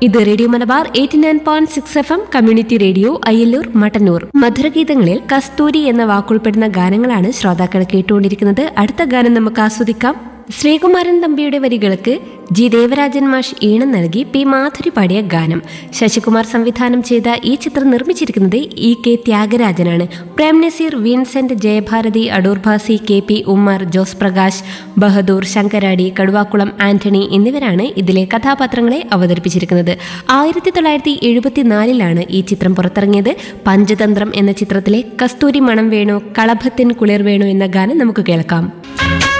ഇത് radio Malabar eighty nine point six F M community radio Ayyallur Mattannur മധുരഗീതങ്ങളിൽ കസ്തൂരി എന്ന വാക്കുൾപ്പെടുന്ന ഗാനങ്ങളാണ് ശ്രോതാക്കൾ കേട്ടുകൊണ്ടിരിക്കുന്നത് അടുത്ത ഗാനം നമുക്ക് ആസ്വദിക്കാം ശ്രീകുമാരൻ തമ്പിയുടെ വരികൾക്ക് ജി ദേവരാജൻ മാഷ് ഈണം നൽകി പി മാധുരി പാടിയ ഗാനം ശശികുമാർ സംവിധാനം ചെയ്ത ഈ ചിത്രം നിർമ്മിച്ചിരിക്കുന്നത് ഇ കെ ത്യാഗരാജനാണ് പ്രേം നസീർ വിൻസെന്റ് ജയഭാരതി അടൂർ ഭാസി കെ പി ഉമ്മർ ജോസ് പ്രകാശ് ബഹദൂർ ശങ്കരാടി കടുവാക്കുളം ആന്റണി എന്നിവരാണ് ഇതിലെ കഥാപാത്രങ്ങളെ അവതരിപ്പിച്ചിരിക്കുന്നത് ആയിരത്തി തൊള്ളായിരത്തി എഴുപത്തിനാലിലാണ് ഈ ചിത്രം പുറത്തിറങ്ങിയത് പഞ്ചതന്ത്രം എന്ന ചിത്രത്തിലെ കസ്തൂരി മണം വേണു കളഭത്തിൻ കുളിർ വേണു എന്ന ഗാനം നമുക്ക് കേൾക്കാം